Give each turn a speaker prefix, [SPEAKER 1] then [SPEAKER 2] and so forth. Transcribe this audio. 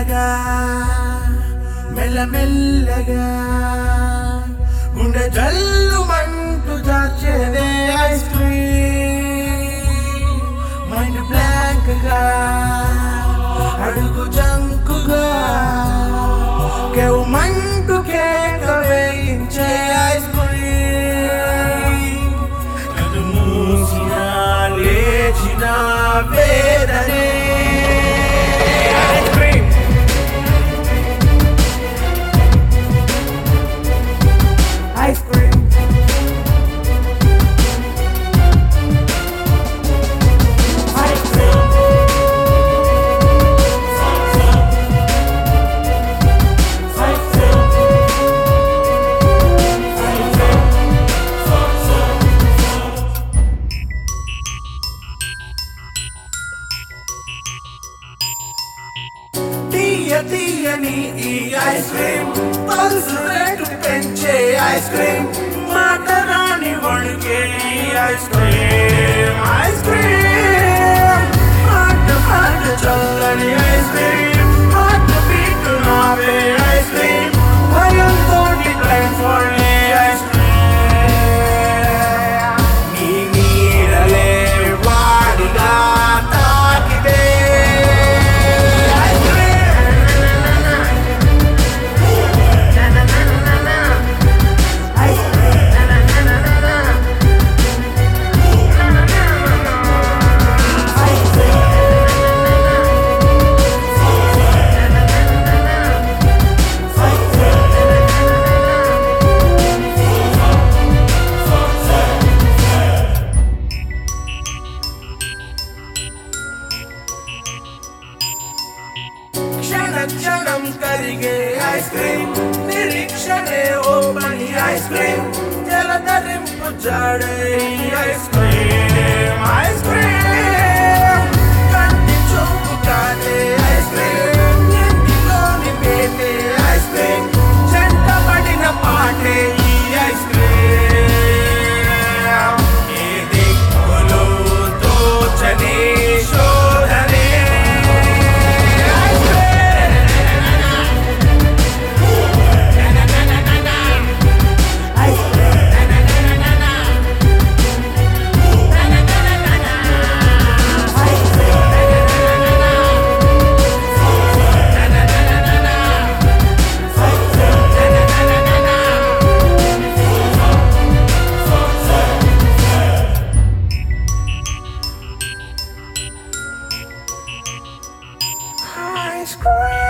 [SPEAKER 1] మెల్లగా మెల్లమెల్లగా గుండె జల్లు మంటూ దాచేదే ఐస్ క్రీమ్ మైండ్ బ్లాంక్ గా అడుగు జంకుగా కేవు మంటూ కేక వేయించే ఐస్ క్రీమ్ కళ్ళు మూసినా లేచినా వేదనే ice cream ice cream ice cream ice cream ice cream తీయ తీయని ఈ ఐస్ క్రీమ్ పల్స్ రేటు పెంచే ఐస్ క్రీమ్ మాట రాని వణికే ఈ ఐస్ క్రీమ్ ఐస్ క్రీమ్ మాట మాట చల్లని ఐస్ క్రీమ్ మాట బీట్ నావే ఐస్ క్రీమ్ భయంతో డిక్లైన్ ఫర్ ఈ ఐస్ క్రీమ్ నీ నీడలే వాడిగా తాకితే ఐస్ క్రీమ్ క్షణ క్షణం కరిగే ఐస్ క్రీమ్ నిరీక్షణే ఓ పని ఐస్ క్రీమ్ జలధరింపు జాడే ఐస్ క్రీమ్ ఐస్ క్రీమ్ కంటి చూపు కాదే ఐస్ క్రీమ్ ఇంటిలోని పేటే ఐస్ క్రీమ్ చెంటబడిన పాటే ఈ ఐస్ క్రీమ్ ఏ దిక్కులు తోచని శోధనే ఐస్ క్రీమ్ Ice cream.